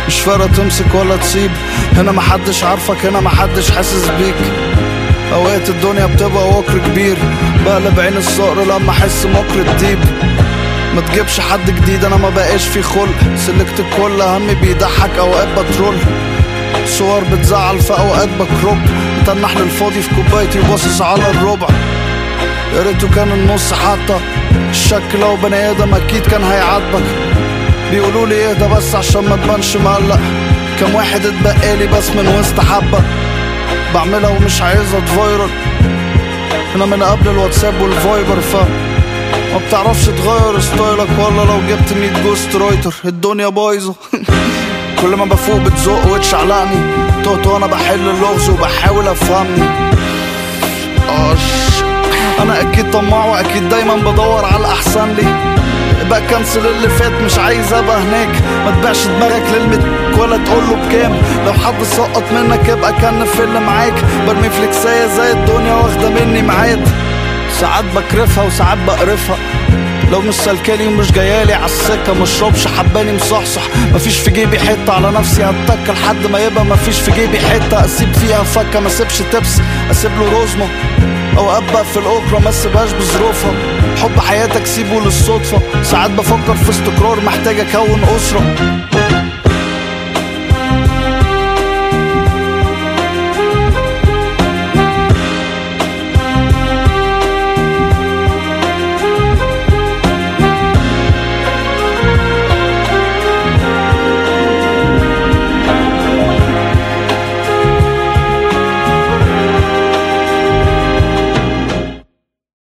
مش فارقة تمسك ولا تسيب هنا محدش عارفك هنا محدش حاسس بيك اوقات الدنيا بتبقى وكر كبير بقلب عين الصقر لما احس مكر الديب ما تجيبش حد جديد انا ما بقاش في خلق سلكت الكل همي بيضحك اوقات بترول صور بتزعل في اوقات بكرب متنح للفاضي في كوبايتي وباصص على الربع يا ريته كان النص حتى الشك لو بني ادم اكيد كان هيعاتبك بيقولوا لي اهدى بس عشان ما تبانش مقلق كم واحد اتبقالي بس من وسط حبه بعملها ومش عايزها تفايرل انا من قبل الواتساب والفايبر ف ما بتعرفش تغير ستايلك ولا لو جبت 100 جوست رايتر الدنيا بايظه كل ما بفوق بتزق وتشعلقني تهت وانا بحل اللغز وبحاول افهمني أش انا اكيد طماع واكيد دايما بدور على الاحسن لي بقى كنسل اللي فات مش عايز ابقى هناك ما تبيعش دماغك للمت ولا تقوله بكام لو حد سقط منك يبقى كان في اللي معاك برمي فليكسايه زي الدنيا واخده مني ميعاد ساعات بكرفها وساعات بقرفها لو مش سلكاني ومش جايالي عالسكة مشربش حباني مصحصح مفيش في جيبي حتة على نفسي هتك لحد ما يبقى مفيش في جيبي حتة اسيب فيها فكة ما اسيبش تبس اسيب له رزمة او ابقى في الاوكرا ما اسيبهاش بظروفها حب حياتك سيبه للصدفة ساعات بفكر في استقرار محتاج اكون اسرة